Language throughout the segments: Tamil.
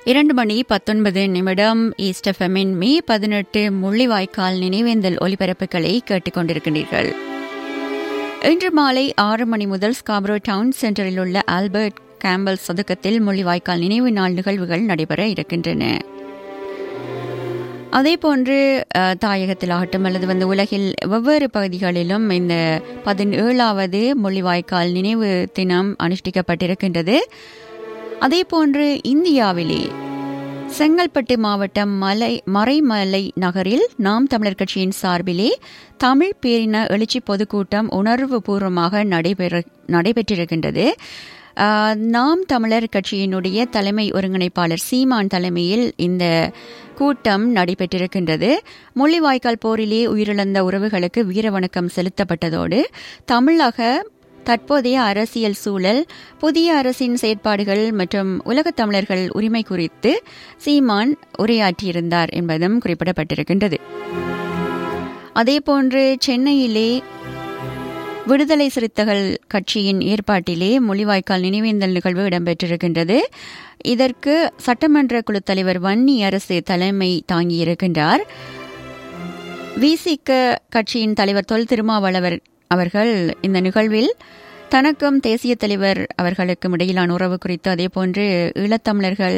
இரண்டு மணி பத்தொன்பது நிமிடம் ஈஸ்ட் எஃப்எம்மின் மே பதினெட்டு முள்ளிவாய்க்கால் நினைவேந்தல் ஒலிபரப்புகளை கேட்டுக்கொண்டிருக்கிறீர்கள் இன்று மாலை ஆறு மணி முதல் ஸ்காப்ரோ டவுன் சென்டரில் உள்ள ஆல்பர்ட் கேம்பல் சதுக்கத்தில் முள்ளிவாய்க்கால் நினைவு நாள் நிகழ்வுகள் நடைபெற இருக்கின்றன அதேபோன்று அஹ், தாயகத்திலாகட்டும் அல்லது வந்து உலகில் வெவ்வேறு பகுதிகளிலும் இந்த பதினேழாவது முள்ளிவாய்க்கால் நினைவு தினம் அனுஷ்டிக்கப்பட்டிருக்கின்றது அதேபோன்று இந்தியாவிலே செங்கல்பட்டு மாவட்டம் மலை மறைமலை நகரில் நாம் தமிழர் கட்சியின் சார்பிலே தமிழ் பேரின எழுச்சி பொதுக்கூட்டம் உணர்வு பூர்வமாக நடைபெற நடைபெற்றிருக்கின்றது ஆஹ், நாம் தமிழர் கட்சியினுடைய தலைமை ஒருங்கிணைப்பாளர் சீமான் தலைமையில் இந்த கூட்டம் நடைபெற்றிருக்கின்றது முள்ளிவாய்க்கால் போரிலே உயிரிழந்த உறவுகளுக்கு வீரவணக்கம் செலுத்தப்பட்டதோடு தமிழக தற்போதைய அரசியல் சூழல் புதிய அரசின் செயற்பாடுகள் மற்றும் உலகத் தமிழர்கள் உரிமை குறித்து சீமான் உரையாற்றியிருந்தார் என்பதும் குறிப்பிடப்பட்டிருக்கின்றது அதேபோன்று சென்னையிலே விடுதலை சிறுத்தைகள் கட்சியின் ஏற்பாட்டிலே மொழிவாய்க்கால் நினைவேந்தல் நிகழ்வு இடம்பெற்றிருக்கின்றது இதற்கு சட்டமன்ற குழு தலைவர் வன்னி அரசு தலைமை தாங்கியிருக்கின்றார் விசிக கட்சியின் தலைவர் தொல் திருமாவளவர் அவர்கள் இந்த நிகழ்வில் தனக்கும் தேசிய தலைவர் அவர்களுக்கும் இடையிலான உறவு குறித்து அதேபோன்று ஈழத்தமிழர்கள்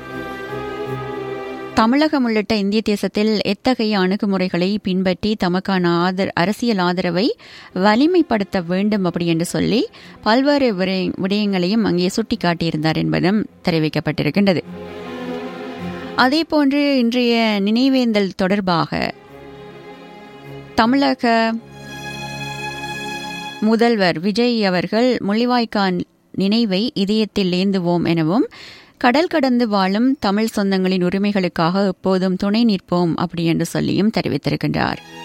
தமிழகம் உள்ளிட்ட இந்திய தேசத்தில் எத்தகைய அணுகுமுறைகளை பின்பற்றி தமக்கான ஆதர் அரசியல் ஆதரவை வலிமைப்படுத்த வேண்டும் அப்படி என்று சொல்லி பல்வேறு விடய- விடயங்களையும் அங்கே சுட்டிக்காட்டியிருந்தார் என்பதும் தெரிவிக்கப்பட்டிருக்கின்றது அதேபோன்று இன்றைய நினைவேந்தல் தொடர்பாக தமிழக முதல்வர் விஜய் அவர்கள் முள்ளிவாய்க்கான் நினைவை இதயத்தில் ஏந்துவோம் எனவும் கடல் கடந்து வாழும் தமிழ் சொந்தங்களின் உரிமைகளுக்காக எப்போதும் துணை நிற்போம் அப்படி என்று சொல்லியும் தெரிவித்திருக்கின்றார்